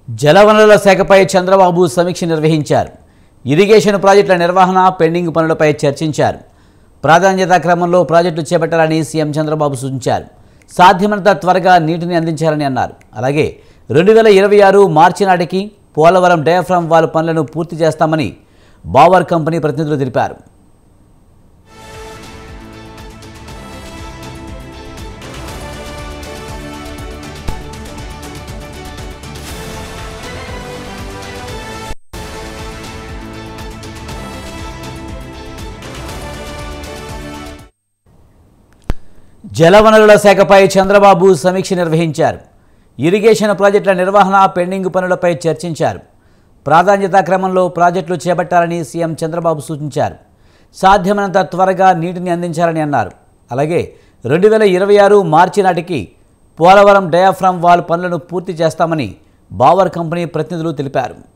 జలవనరుల శాఖపై చంద్రబాబు సమీక్ష నిర్వహించారు ఇరిగేషన్ ప్రాజెక్టుల నిర్వహణ పెండింగ్ పనులపై చర్చించారు ప్రాధాన్యతా క్రమంలో ప్రాజెక్టులు చేపట్టాలని సీఎం చంద్రబాబు సూచించారు సాధ్యమైనంత త్వరగా నీటిని అందించాలని అన్నారు అలాగే రెండు వేల ఇరవై ఆరు మార్చి నాటికి పోలవరం డయాఫ్రామ్ వాల్ పనులను పూర్తి చేస్తామని బావర్ కంపెనీ ప్రతినిధులు తెలిపారు జలవనరుల శాఖపై చంద్రబాబు సమీక్ష నిర్వహించారు ఇరిగేషన్ ప్రాజెక్టుల నిర్వహణ పెండింగ్ పనులపై చర్చించారు ప్రాధాన్యతా క్రమంలో ప్రాజెక్టులు చేపట్టాలని సీఎం చంద్రబాబు సూచించారు సాధ్యమైనంత త్వరగా నీటిని అందించాలని అన్నారు అలాగే రెండు వేల ఇరవై ఆరు మార్చి నాటికి పోలవరం డయాఫ్రామ్ వాల్ పనులను పూర్తి చేస్తామని బావర్ కంపెనీ ప్రతినిధులు తెలిపారు